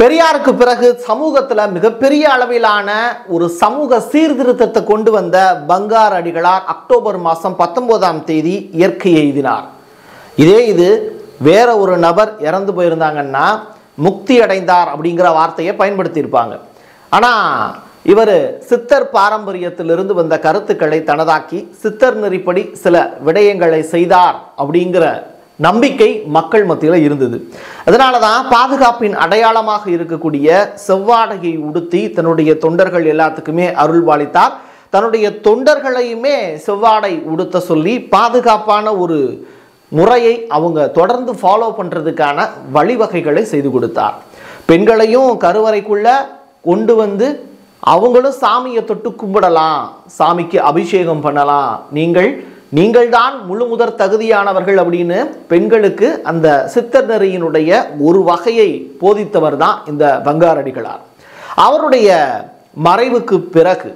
பெரியாருக்கு பிறகு சமூகத்துல மிகப்பெரிய அளவிலான ஒரு சமூக சீர்திருத்தத்தை கொண்டு வந்த பங்கார் அடிகளார் அக்டோபர் மாதம் பத்தொன்பதாம் தேதி இயற்கை எய்தினார் இதே இது வேற ஒரு நபர் இறந்து போயிருந்தாங்கன்னா முக்தி அடைந்தார் அப்படிங்கிற வார்த்தையை பயன்படுத்தியிருப்பாங்க ஆனா இவர் சித்தர் பாரம்பரியத்திலிருந்து வந்த கருத்துக்களை தனதாக்கி சித்தர் நெறிப்படி சில விடயங்களை செய்தார் அப்படிங்கிற நம்பிக்கை மக்கள் மத்தியில் இருந்தது அதனால தான் பாதுகாப்பின் அடையாளமாக இருக்கக்கூடிய செவ்வாடையை உடுத்தி தன்னுடைய தொண்டர்கள் எல்லாத்துக்குமே அருள்பாலித்தார் தன்னுடைய தொண்டர்களையுமே செவ்வாடை உடுத்த சொல்லி பாதுகாப்பான ஒரு முறையை அவங்க தொடர்ந்து ஃபாலோ பண்ணுறதுக்கான வழிவகைகளை செய்து கொடுத்தார் பெண்களையும் கருவறைக்குள்ள கொண்டு வந்து அவங்களும் சாமியை தொட்டு கும்பிடலாம் சாமிக்கு அபிஷேகம் பண்ணலாம் நீங்கள் நீங்கள்தான் முழு முதற் தகுதியானவர்கள் அப்படின்னு பெண்களுக்கு அந்த சித்தர் நெறியினுடைய ஒரு வகையை போதித்தவர் தான் இந்த பங்காரடிகளார் அவருடைய மறைவுக்கு பிறகு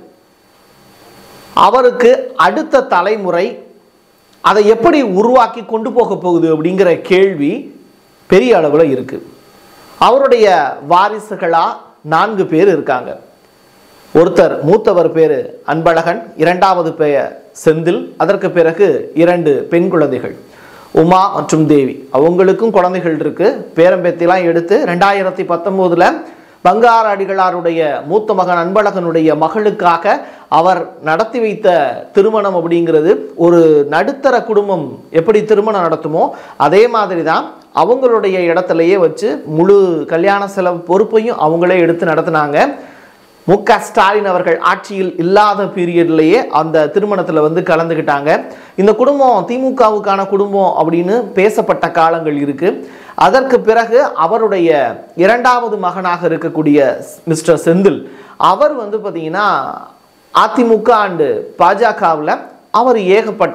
அவருக்கு அடுத்த தலைமுறை அதை எப்படி உருவாக்கி கொண்டு போக போகுது அப்படிங்கிற கேள்வி பெரிய அளவில் இருக்கு அவருடைய வாரிசுகளா நான்கு பேர் இருக்காங்க ஒருத்தர் மூத்தவர் பேரு அன்பழகன் இரண்டாவது பெயர் செந்தில் அதற்கு பிறகு இரண்டு பெண் குழந்தைகள் உமா மற்றும் தேவி அவங்களுக்கும் குழந்தைகள் இருக்கு பேரம்பேத்திலாம் எடுத்து ரெண்டாயிரத்தி பத்தொம்போதுல பங்கார அடிகளாருடைய மூத்த மகன் அன்பழகனுடைய மகளுக்காக அவர் நடத்தி வைத்த திருமணம் அப்படிங்கிறது ஒரு நடுத்தர குடும்பம் எப்படி திருமணம் நடத்துமோ அதே மாதிரி தான் அவங்களுடைய இடத்துலையே வச்சு முழு கல்யாண செலவு பொறுப்பையும் அவங்களே எடுத்து நடத்தினாங்க மு க ஸ்டாலின் அவர்கள் ஆட்சியில் இல்லாத பீரியட்லேயே அந்த திருமணத்தில் வந்து கலந்துக்கிட்டாங்க இந்த குடும்பம் திமுகவுக்கான குடும்பம் அப்படின்னு பேசப்பட்ட காலங்கள் இருக்கு அதற்கு பிறகு அவருடைய இரண்டாவது மகனாக இருக்கக்கூடிய மிஸ்டர் செந்தில் அவர் வந்து பார்த்தீங்கன்னா அதிமுக அண்டு பாஜகவில் அவர் ஏகப்பட்ட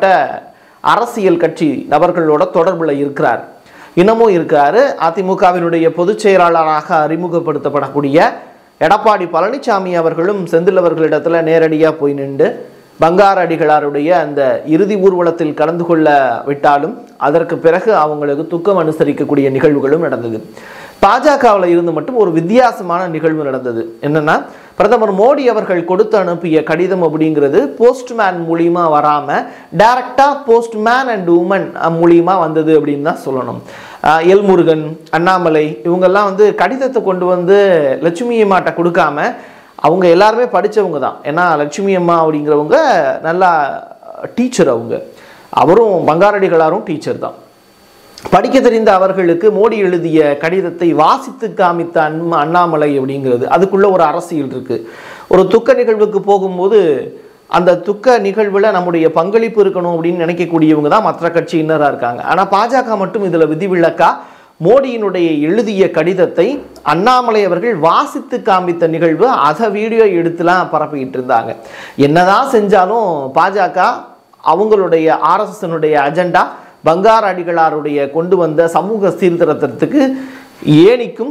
அரசியல் கட்சி நபர்களோட தொடர்பில் இருக்கிறார் இன்னமும் இருக்காரு அதிமுகவினுடைய பொதுச் செயலாளராக அறிமுகப்படுத்தப்படக்கூடிய எடப்பாடி பழனிசாமி அவர்களும் செந்தில் அவர்களிடத்துல நேரடியாக போய் நின்று பங்கார அடிகளாருடைய அந்த இறுதி ஊர்வலத்தில் கலந்து கொள்ள விட்டாலும் அதற்கு பிறகு அவங்களுக்கு துக்கம் அனுசரிக்கக்கூடிய நிகழ்வுகளும் நடந்தது பாஜகவில் இருந்து மட்டும் ஒரு வித்தியாசமான நிகழ்வு நடந்தது என்னன்னா பிரதமர் மோடி அவர்கள் கொடுத்து அனுப்பிய கடிதம் அப்படிங்கிறது போஸ்ட்மேன் மூலியமா வராம டைரக்டா போஸ்ட்மேன் அண்ட் உமன் மூலியமா வந்தது அப்படின்னு தான் சொல்லணும் ஆஹ் எல் முருகன் அண்ணாமலை இவங்கெல்லாம் வந்து கடிதத்தை கொண்டு வந்து லட்சுமி அம்மாட்ட கொடுக்காம அவங்க எல்லாருமே படிச்சவங்க தான் ஏன்னா லட்சுமி அம்மா அப்படிங்கிறவங்க நல்லா டீச்சர் அவங்க அவரும் பங்காரடிகளாரும் டீச்சர் தான் படிக்க தெரிந்த அவர்களுக்கு மோடி எழுதிய கடிதத்தை வாசித்து காமித்த அன்ம அண்ணாமலை அப்படிங்கிறது அதுக்குள்ள ஒரு அரசியல் இருக்கு ஒரு துக்க நிகழ்வுக்கு போகும்போது அந்த துக்க நிகழ்வில் நம்முடைய பங்களிப்பு இருக்கணும் அப்படின்னு நினைக்கக்கூடியவங்க தான் மற்ற கட்சியினராக இருக்காங்க ஆனால் பாஜக மட்டும் இதில் விதிவிலக்கா மோடியினுடைய எழுதிய கடிதத்தை அண்ணாமலை அவர்கள் வாசித்து காமித்த நிகழ்வு அதை வீடியோ எடுத்துலாம் பரப்பிக்கிட்டு இருந்தாங்க என்னதான் செஞ்சாலும் பாஜக அவங்களுடைய ஆர்எஸ்எஸ்னுடைய அஜெண்டா பங்கார அடிகளாருடைய கொண்டு வந்த சமூக சீர்திருத்தத்துக்கு ஏணிக்கும்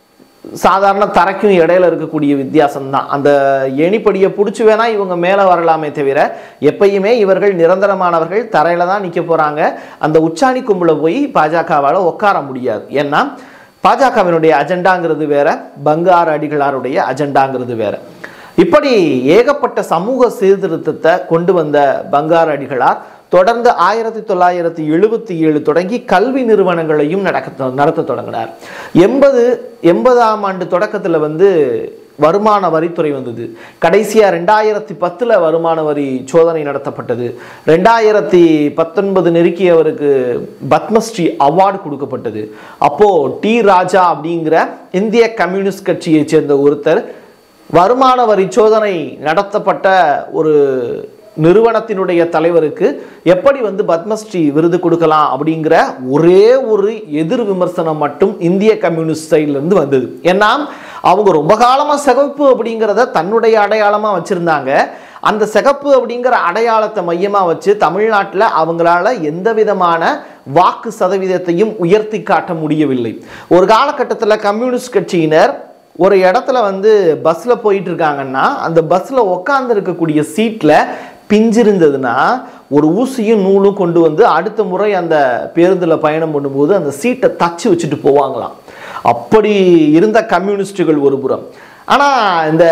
சாதாரண தரைக்கும் இடையில இருக்கக்கூடிய வித்தியாசம் தான் அந்த ஏணிப்படியை பிடிச்சி வேணா இவங்க மேலே வரலாமே தவிர எப்பயுமே இவர்கள் நிரந்தரமானவர்கள் தரையில தான் நிற்க போறாங்க அந்த உச்சாணி கும்பல போய் பாஜகவால் உட்கார முடியாது ஏன்னா பாஜகவினுடைய அஜெண்டாங்கிறது வேற பங்கார அடிகளாருடைய அஜெண்டாங்கிறது வேற இப்படி ஏகப்பட்ட சமூக சீர்திருத்தத்தை கொண்டு வந்த பங்கார அடிகளார் தொடர்ந்து ஆயிரத்தி தொள்ளாயிரத்தி எழுபத்தி ஏழு தொடங்கி கல்வி நிறுவனங்களையும் நடக்க நடத்த தொடங்கினார் எண்பது எண்பதாம் ஆண்டு தொடக்கத்தில் வந்து வருமான வரித்துறை வந்தது கடைசியாக ரெண்டாயிரத்தி பத்தில் வருமான வரி சோதனை நடத்தப்பட்டது ரெண்டாயிரத்தி பத்தொன்பது நெருக்கி அவருக்கு பத்மஸ்ரீ அவார்டு கொடுக்கப்பட்டது அப்போது டி ராஜா அப்படிங்கிற இந்திய கம்யூனிஸ்ட் கட்சியைச் சேர்ந்த ஒருத்தர் வருமான வரி சோதனை நடத்தப்பட்ட ஒரு நிறுவனத்தினுடைய தலைவருக்கு எப்படி வந்து பத்மஸ்ரீ விருது கொடுக்கலாம் அப்படிங்கிற ஒரே ஒரு எதிர் விமர்சனம் மட்டும் இந்திய கம்யூனிஸ்ட் சைட்ல இருந்து வந்தது ஏன்னா அவங்க ரொம்ப காலமா சிகப்பு அப்படிங்கிறத தன்னுடைய அடையாளமா வச்சிருந்தாங்க அந்த சிகப்பு அப்படிங்கிற அடையாளத்தை மையமா வச்சு தமிழ்நாட்டில் அவங்களால எந்த விதமான வாக்கு சதவீதத்தையும் உயர்த்தி காட்ட முடியவில்லை ஒரு காலகட்டத்தில் கம்யூனிஸ்ட் கட்சியினர் ஒரு இடத்துல வந்து பஸ்ஸில் போயிட்டு இருக்காங்கன்னா அந்த பஸ்ஸில் உட்கார்ந்து இருக்கக்கூடிய சீட்டில் பிஞ்சிருந்ததுன்னா ஒரு ஊசியும் நூலும் கொண்டு வந்து அடுத்த முறை அந்த பேருந்தில் பயணம் பண்ணும்போது அந்த சீட்டை தச்சு வச்சுட்டு போவாங்களாம் அப்படி இருந்த கம்யூனிஸ்டுகள் ஒரு புறம் ஆனால் இந்த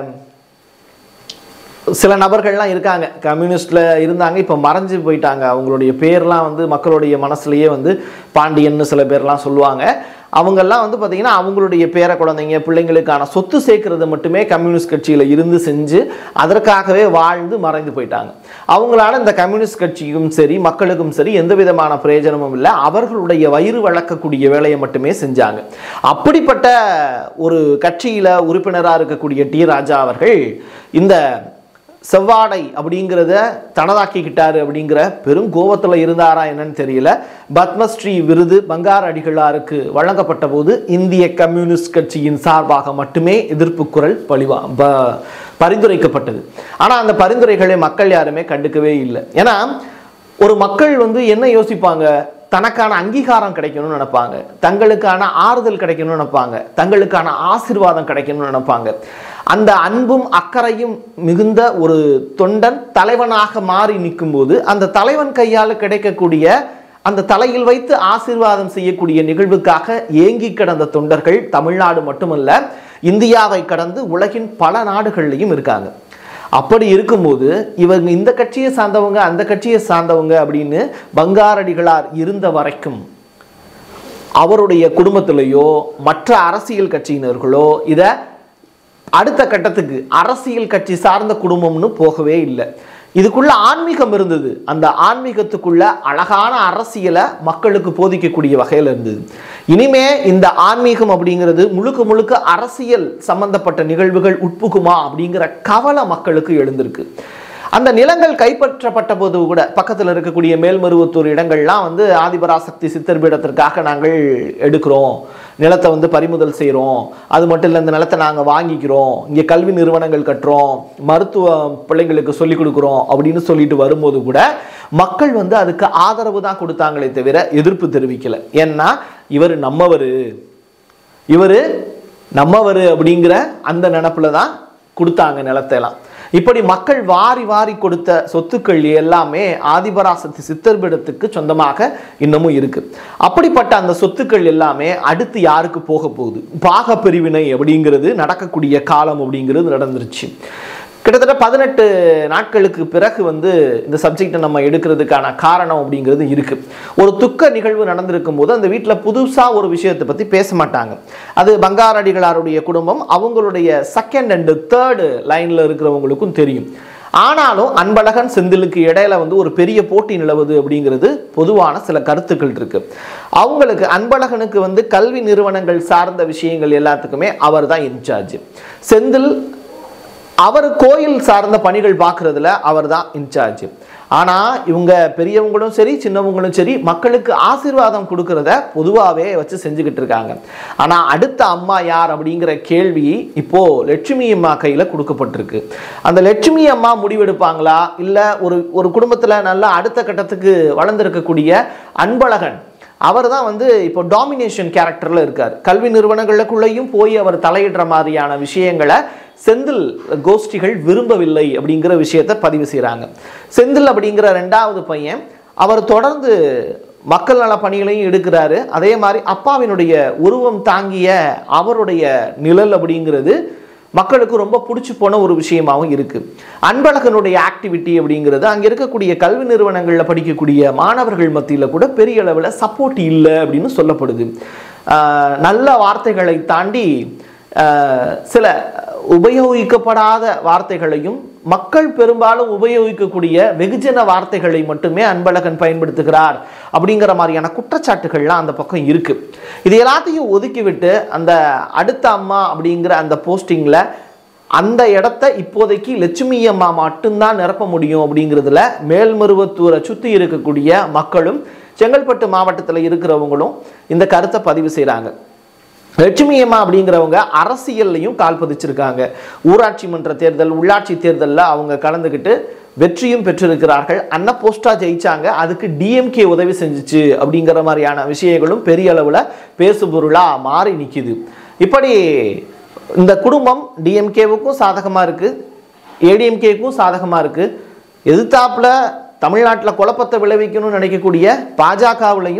சில நபர்கள்லாம் இருக்காங்க கம்யூனிஸ்டில் இருந்தாங்க இப்போ மறைஞ்சு போயிட்டாங்க அவங்களுடைய பேர்லாம் வந்து மக்களுடைய மனசுலயே வந்து பாண்டியன்னு சில பேர்லாம் சொல்லுவாங்க அவங்கெல்லாம் வந்து பார்த்திங்கன்னா அவங்களுடைய பேர குழந்தைங்க பிள்ளைங்களுக்கான சொத்து சேர்க்கறது மட்டுமே கம்யூனிஸ்ட் கட்சியில் இருந்து செஞ்சு அதற்காகவே வாழ்ந்து மறைந்து போயிட்டாங்க அவங்களால இந்த கம்யூனிஸ்ட் கட்சிக்கும் சரி மக்களுக்கும் சரி எந்த விதமான பிரயோஜனமும் இல்லை அவர்களுடைய வயிறு வளர்க்கக்கூடிய வேலையை மட்டுமே செஞ்சாங்க அப்படிப்பட்ட ஒரு கட்சியில் உறுப்பினராக இருக்கக்கூடிய டி ராஜா அவர்கள் இந்த செவ்வாடை அப்படிங்கிறத தனதாக்கிக்கிட்டாரு அப்படிங்கிற பெரும் கோபத்தில் இருந்தாரா என்னன்னு தெரியல பத்மஸ்ரீ விருது பங்கார அடிகளாருக்கு வழங்கப்பட்ட போது இந்திய கம்யூனிஸ்ட் கட்சியின் சார்பாக மட்டுமே எதிர்ப்பு குரல் பழிவா ப பரிந்துரைக்கப்பட்டது ஆனால் அந்த பரிந்துரைகளை மக்கள் யாருமே கண்டுக்கவே இல்லை ஏன்னா ஒரு மக்கள் வந்து என்ன யோசிப்பாங்க தனக்கான அங்கீகாரம் கிடைக்கணும்னு நினைப்பாங்க தங்களுக்கான ஆறுதல் கிடைக்கணும்னு நினைப்பாங்க தங்களுக்கான ஆசீர்வாதம் கிடைக்கணும்னு நினைப்பாங்க அந்த அன்பும் அக்கறையும் மிகுந்த ஒரு தொண்டன் தலைவனாக மாறி நிற்கும்போது அந்த தலைவன் கையால் கிடைக்கக்கூடிய அந்த தலையில் வைத்து ஆசீர்வாதம் செய்யக்கூடிய நிகழ்வுக்காக ஏங்கி கிடந்த தொண்டர்கள் தமிழ்நாடு மட்டுமல்ல இந்தியாவை கடந்து உலகின் பல நாடுகள்லையும் இருக்காங்க அப்படி இருக்கும்போது இவங்க இந்த கட்சியை சார்ந்தவங்க அந்த கட்சியை சார்ந்தவங்க அப்படின்னு பங்காரடிகளார் இருந்த வரைக்கும் அவருடைய குடும்பத்திலேயோ மற்ற அரசியல் கட்சியினர்களோ இதை அடுத்த கட்டத்துக்கு அரசியல் கட்சி சார்ந்த குடும்பம்னு போகவே இல்லை இதுக்குள்ள ஆன்மீகம் இருந்தது அந்த ஆன்மீகத்துக்குள்ள அழகான அரசியலை மக்களுக்கு போதிக்கக்கூடிய வகையில் இருந்தது இனிமே இந்த ஆன்மீகம் அப்படிங்கிறது முழுக்க முழுக்க அரசியல் சம்பந்தப்பட்ட நிகழ்வுகள் உட்புகுமா அப்படிங்கிற கவலை மக்களுக்கு எழுந்திருக்கு அந்த நிலங்கள் கைப்பற்றப்பட்ட போது கூட பக்கத்தில் இருக்கக்கூடிய மேல்மருவத்தூர் இடங்கள்லாம் வந்து ஆதிபராசக்தி சித்தர் பீடத்திற்காக நாங்கள் எடுக்கிறோம் நிலத்தை வந்து பறிமுதல் செய்கிறோம் அது மட்டும் இல்லை இந்த நிலத்தை நாங்கள் வாங்கிக்கிறோம் இங்கே கல்வி நிறுவனங்கள் கட்டுறோம் மருத்துவ பிள்ளைங்களுக்கு சொல்லிக் கொடுக்குறோம் அப்படின்னு சொல்லிட்டு வரும்போது கூட மக்கள் வந்து அதுக்கு ஆதரவு தான் கொடுத்தாங்களே தவிர எதிர்ப்பு தெரிவிக்கல ஏன்னா இவர் நம்மவர் இவர் நம்மவர் அப்படிங்கிற அந்த நினப்புல தான் கொடுத்தாங்க நிலத்தையெல்லாம் இப்படி மக்கள் வாரி வாரி கொடுத்த சொத்துக்கள் எல்லாமே ஆதிபராசக்தி சித்தர்பிடத்துக்கு சொந்தமாக இன்னமும் இருக்கு அப்படிப்பட்ட அந்த சொத்துக்கள் எல்லாமே அடுத்து யாருக்கு போக போகுது பாக பிரிவினை அப்படிங்கிறது நடக்கக்கூடிய காலம் அப்படிங்கிறது நடந்துருச்சு கிட்டத்தட்ட பதினெட்டு நாட்களுக்கு பிறகு வந்து இந்த சப்ஜெக்டை நம்ம எடுக்கிறதுக்கான காரணம் அப்படிங்கிறது இருக்கு ஒரு துக்க நிகழ்வு நடந்திருக்கும் போது அந்த வீட்டில் புதுசாக ஒரு விஷயத்தை பற்றி பேச மாட்டாங்க அது பங்காரடிகளாருடைய குடும்பம் அவங்களுடைய செகண்ட் அண்ட் தேர்டு லைனில் இருக்கிறவங்களுக்கும் தெரியும் ஆனாலும் அன்பழகன் செந்திலுக்கு இடையில வந்து ஒரு பெரிய போட்டி நிலவுது அப்படிங்கிறது பொதுவான சில கருத்துக்கள் இருக்கு அவங்களுக்கு அன்பழகனுக்கு வந்து கல்வி நிறுவனங்கள் சார்ந்த விஷயங்கள் எல்லாத்துக்குமே அவர் தான் இன்சார்ஜ் செந்தில் அவர் கோயில் சார்ந்த பணிகள் பார்க்குறதுல அவர் தான் இன்சார்ஜ் ஆனால் இவங்க பெரியவங்களும் சரி சின்னவங்களும் சரி மக்களுக்கு ஆசீர்வாதம் கொடுக்கறத பொதுவாகவே வச்சு செஞ்சுக்கிட்டு இருக்காங்க ஆனால் அடுத்த அம்மா யார் அப்படிங்கிற கேள்வி இப்போ லட்சுமி அம்மா கையில் கொடுக்கப்பட்டிருக்கு அந்த லட்சுமி அம்மா முடிவெடுப்பாங்களா இல்லை ஒரு ஒரு குடும்பத்தில் நல்லா அடுத்த கட்டத்துக்கு வளர்ந்துருக்கக்கூடிய அன்பழகன் அவர் தான் வந்து இப்போ டாமினேஷன் கேரக்டரில் இருக்கார் கல்வி நிறுவனங்களுக்குள்ளேயும் போய் அவர் தலையிடுற மாதிரியான விஷயங்களை செந்தில் கோஷ்டிகள் விரும்பவில்லை அப்படிங்கிற விஷயத்தை பதிவு செய்கிறாங்க செந்தில் அப்படிங்கிற ரெண்டாவது பையன் அவர் தொடர்ந்து மக்கள் நல பணிகளையும் எடுக்கிறாரு அதே மாதிரி அப்பாவினுடைய உருவம் தாங்கிய அவருடைய நிழல் அப்படிங்கிறது மக்களுக்கு ரொம்ப பிடிச்சி போன ஒரு விஷயமாகவும் இருக்கு அன்பழகனுடைய ஆக்டிவிட்டி அப்படிங்கிறது அங்கே இருக்கக்கூடிய கல்வி நிறுவனங்களில் படிக்கக்கூடிய மாணவர்கள் மத்தியில் கூட பெரிய அளவில் சப்போர்ட் இல்லை அப்படின்னு சொல்லப்படுது ஆஹ் நல்ல வார்த்தைகளை தாண்டி ஆஹ் சில உபயோகிக்கப்படாத வார்த்தைகளையும் மக்கள் பெரும்பாலும் உபயோகிக்கக்கூடிய வெகுஜன வார்த்தைகளை மட்டுமே அன்பழகன் பயன்படுத்துகிறார் அப்படிங்கிற மாதிரியான குற்றச்சாட்டுகள்லாம் அந்த பக்கம் இருக்கு இது எல்லாத்தையும் ஒதுக்கிவிட்டு அந்த அடுத்த அம்மா அப்படிங்கிற அந்த போஸ்டிங்கில் அந்த இடத்த இப்போதைக்கு லட்சுமி அம்மா மட்டும்தான் நிரப்ப முடியும் அப்படிங்கிறதுல மேல்மருவத்தூரை சுற்றி இருக்கக்கூடிய மக்களும் செங்கல்பட்டு மாவட்டத்தில் இருக்கிறவங்களும் இந்த கருத்தை பதிவு செய்கிறாங்க லட்சுமி அம்மா அப்படிங்கிறவங்க அரசியல்லையும் கால் பதிச்சிருக்காங்க ஊராட்சி மன்ற தேர்தல் உள்ளாட்சி தேர்தலில் அவங்க கலந்துக்கிட்டு வெற்றியும் பெற்றிருக்கிறார்கள் அன்ன போஸ்டா ஜெயிச்சாங்க அதுக்கு டிஎம்கே உதவி செஞ்சுச்சு அப்படிங்கிற மாதிரியான விஷயங்களும் பெரிய அளவில் பேசுபொருளாக மாறி நிற்கிது இப்படி இந்த குடும்பம் டிஎம்கேவுக்கும் சாதகமாக இருக்குது ஏடிஎம்கேக்கும் சாதகமாக இருக்குது எதிர்த்தாப்புல தமிழ்நாட்டில் குழப்பத்தை விளைவிக்கணும்னு நினைக்கக்கூடிய பாஜகவுலையும்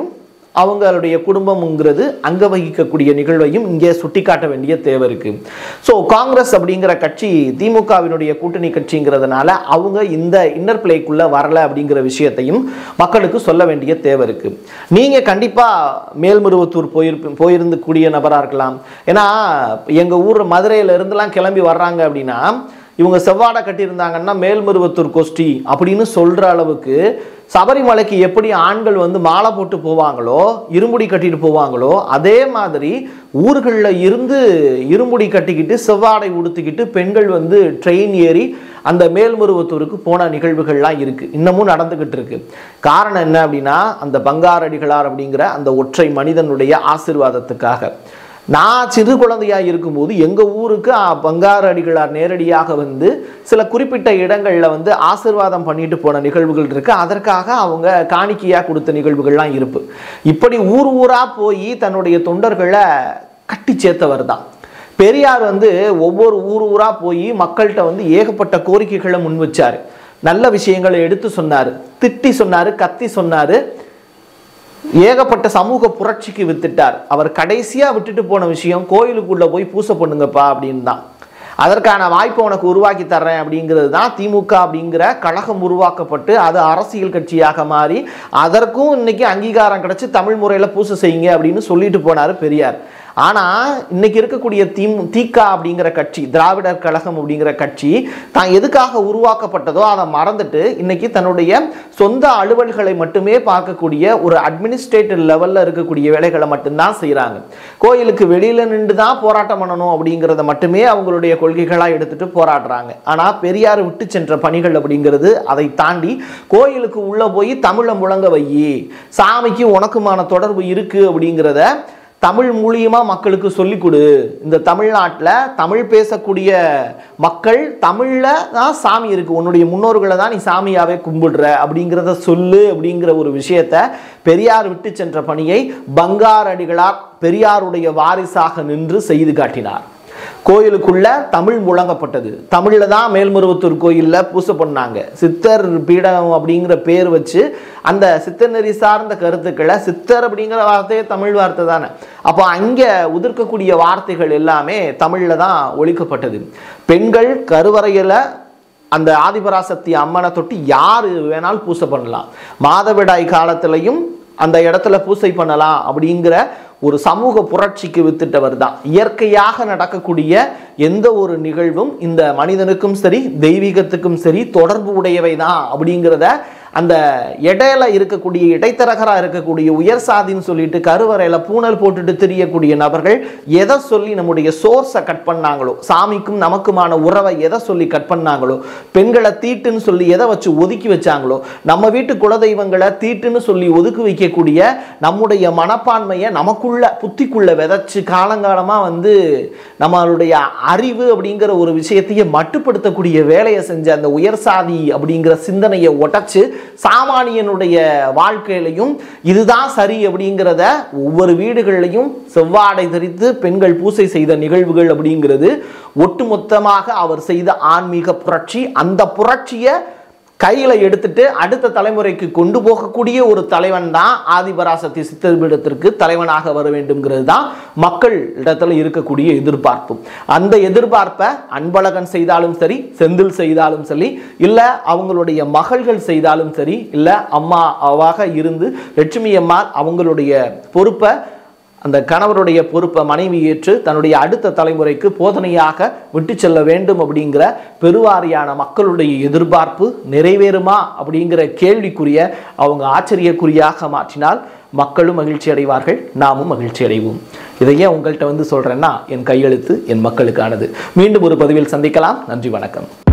அவங்களுடைய குடும்பம்ங்கிறது அங்க வகிக்கக்கூடிய நிகழ்வையும் இங்கே சுட்டிக்காட்ட வேண்டிய தேவை இருக்கு ஸோ காங்கிரஸ் அப்படிங்கிற கட்சி திமுகவினுடைய கூட்டணி கட்சிங்கிறதுனால அவங்க இந்த இன்னர் பிளேக்குள்ள வரல அப்படிங்கிற விஷயத்தையும் மக்களுக்கு சொல்ல வேண்டிய தேவை இருக்கு நீங்க கண்டிப்பா மேல்மருவத்தூர் போயிருப்ப போயிருந்து கூடிய நபரா இருக்கலாம் ஏன்னா எங்க ஊர் மதுரையில இருந்துலாம் கிளம்பி வர்றாங்க அப்படின்னா இவங்க செவ்வாடை கட்டியிருந்தாங்கன்னா மேல்மருவத்தூர் கோஷ்டி அப்படின்னு சொல்ற அளவுக்கு சபரிமலைக்கு எப்படி ஆண்கள் வந்து மாலை போட்டு போவாங்களோ இருமுடி கட்டிட்டு போவாங்களோ அதே மாதிரி ஊர்களில் இருந்து இருமுடி கட்டிக்கிட்டு செவ்வாடை உடுத்திக்கிட்டு பெண்கள் வந்து ட்ரெயின் ஏறி அந்த மேல்மருவத்தூருக்கு போன நிகழ்வுகள்லாம் இருக்கு இன்னமும் நடந்துகிட்டு இருக்கு காரணம் என்ன அப்படின்னா அந்த பங்காரடிகளார் அப்படிங்கிற அந்த ஒற்றை மனிதனுடைய ஆசீர்வாதத்துக்காக நான் சிறு குழந்தையா இருக்கும்போது எங்க ஊருக்கு அ, பங்காரு அடிகளார் நேரடியாக வந்து சில குறிப்பிட்ட இடங்கள்ல வந்து ஆசீர்வாதம் பண்ணிட்டு போன நிகழ்வுகள் இருக்கு அதற்காக அவங்க காணிக்கையா கொடுத்த நிகழ்வுகள்லாம் இருப்பு இப்படி ஊர் ஊரா போய் தன்னுடைய தொண்டர்களை கட்டி சேர்த்தவர் தான் பெரியார் வந்து ஒவ்வொரு ஊர் ஊரா போய் மக்கள்கிட்ட வந்து ஏகப்பட்ட கோரிக்கைகளை முன் வச்சாரு நல்ல விஷயங்களை எடுத்து சொன்னாரு திட்டி சொன்னாரு கத்தி சொன்னாரு ஏகப்பட்ட சமூக புரட்சிக்கு வித்துட்டார் அவர் கடைசியா விட்டுட்டு போன விஷயம் கோயிலுக்குள்ள போய் பூசை பண்ணுங்கப்பா அப்படின்னு தான் அதற்கான வாய்ப்பை உனக்கு உருவாக்கி தர்றேன் அப்படிங்கிறது தான் திமுக அப்படிங்கிற கழகம் உருவாக்கப்பட்டு அது அரசியல் கட்சியாக மாறி அதற்கும் இன்னைக்கு அங்கீகாரம் கிடைச்சு தமிழ் முறையில பூசை செய்யுங்க அப்படின்னு சொல்லிட்டு போனாரு பெரியார் ஆனா இன்னைக்கு இருக்கக்கூடிய திமு திக அப்படிங்கிற கட்சி திராவிடர் கழகம் அப்படிங்கிற கட்சி தான் எதுக்காக உருவாக்கப்பட்டதோ அதை மறந்துட்டு இன்னைக்கு தன்னுடைய சொந்த அலுவல்களை மட்டுமே பார்க்கக்கூடிய ஒரு அட்மினிஸ்ட்ரேட்டிவ் லெவல்ல இருக்கக்கூடிய வேலைகளை மட்டும்தான் செய்றாங்க கோயிலுக்கு வெளியில நின்று தான் போராட்டம் பண்ணணும் அப்படிங்கிறத மட்டுமே அவங்களுடைய கொள்கைகளா எடுத்துட்டு போராடுறாங்க ஆனா பெரியார் விட்டு சென்ற பணிகள் அப்படிங்கிறது அதை தாண்டி கோயிலுக்கு உள்ள போய் தமிழை முழங்க வையி சாமிக்கு உனக்குமான தொடர்பு இருக்கு அப்படிங்கிறத தமிழ் மூலியமா மக்களுக்கு சொல்லிக் கொடு இந்த தமிழ்நாட்டில் தமிழ் பேசக்கூடிய மக்கள் தமிழ்ல தான் சாமி இருக்கு உன்னுடைய முன்னோர்களை தான் நீ சாமியாவே கும்பிடுற அப்படிங்கிறத சொல்லு அப்படிங்கிற ஒரு விஷயத்த பெரியார் விட்டு சென்ற பணியை பங்காரடிகளார் பெரியாருடைய வாரிசாக நின்று செய்து காட்டினார் கோயிலுக்குள்ள தமிழ் முழங்கப்பட்டது தமிழ்ல தான் மேல்மருவத்தூர் கோயில்ல பூசை பண்ணாங்க சித்தர் பீடம் அப்படிங்கிற பேர் வச்சு அந்த சித்தர் நெறி சார்ந்த கருத்துக்களை சித்தர் அப்படிங்கிற வார்த்தையே தமிழ் வார்த்தை தானே அப்போ அங்க உதிர்க்கக்கூடிய வார்த்தைகள் எல்லாமே தமிழ்ல தான் ஒழிக்கப்பட்டது பெண்கள் கருவறையில அந்த ஆதிபராசக்தி அம்மனை தொட்டு யாரு வேணாலும் பூசை பண்ணலாம் மாதவிடாய் காலத்திலையும் அந்த இடத்துல பூசை பண்ணலாம் அப்படிங்கிற ஒரு சமூக புரட்சிக்கு வித்துட்டவர் தான் இயற்கையாக நடக்கக்கூடிய எந்த ஒரு நிகழ்வும் இந்த மனிதனுக்கும் சரி தெய்வீகத்துக்கும் சரி தொடர்பு உடையவை தான் அப்படிங்கிறத அந்த இடையில இருக்கக்கூடிய இடைத்தரகரா இருக்கக்கூடிய உயர் சாதின்னு சொல்லிட்டு கருவறையில பூணல் போட்டுட்டு திரியக்கூடிய நபர்கள் எதை சொல்லி நம்முடைய சோர்ஸை கட் பண்ணாங்களோ சாமிக்கும் நமக்குமான உறவை எதை சொல்லி கட் பண்ணாங்களோ பெண்களை தீட்டுன்னு சொல்லி எதை வச்சு ஒதுக்கி வச்சாங்களோ நம்ம வீட்டு குலதெய்வங்களை தீட்டுன்னு சொல்லி ஒதுக்கி வைக்கக்கூடிய நம்முடைய மனப்பான்மையை நமக்குள்ள புத்திக்குள்ள விதைச்சு காலங்காலமா வந்து நம்மளுடைய அறிவு அப்படிங்கிற ஒரு விஷயத்தையே மட்டுப்படுத்தக்கூடிய வேலையை செஞ்ச அந்த உயர் சாதி அப்படிங்கிற சிந்தனையை உடைச்சு சாமானியனுடைய வாழ்க்கையிலையும் இதுதான் சரி அப்படிங்கிறத ஒவ்வொரு வீடுகள்லையும் செவ்வாடை தரித்து பெண்கள் பூசை செய்த நிகழ்வுகள் அப்படிங்கிறது ஒட்டுமொத்தமாக அவர் செய்த ஆன்மீக புரட்சி அந்த புரட்சியை கையில எடுத்துட்டு அடுத்த தலைமுறைக்கு கொண்டு போகக்கூடிய ஒரு தலைவன் தான் ஆதிபராசக்தி சித்தர்பீடத்திற்கு தலைவனாக வர வேண்டும்ங்கிறது தான் மக்கள் இடத்துல இருக்கக்கூடிய எதிர்பார்ப்பு அந்த எதிர்பார்ப்பை அன்பழகன் செய்தாலும் சரி செந்தில் செய்தாலும் சரி இல்ல அவங்களுடைய மகள்கள் செய்தாலும் சரி இல்ல அம்மா அவாக இருந்து லட்சுமி அம்மா அவங்களுடைய பொறுப்பை அந்த கணவருடைய பொறுப்பை மனைவி ஏற்று தன்னுடைய அடுத்த தலைமுறைக்கு போதனையாக விட்டு செல்ல வேண்டும் அப்படிங்கிற பெருவாரியான மக்களுடைய எதிர்பார்ப்பு நிறைவேறுமா அப்படிங்கிற கேள்விக்குரிய அவங்க ஆச்சரியக்குறியாக மாற்றினால் மக்களும் மகிழ்ச்சி அடைவார்கள் நாமும் மகிழ்ச்சி அடைவோம் இதை ஏன் உங்கள்கிட்ட வந்து சொல்றேன்னா என் கையெழுத்து என் மக்களுக்கானது மீண்டும் ஒரு பதிவில் சந்திக்கலாம் நன்றி வணக்கம்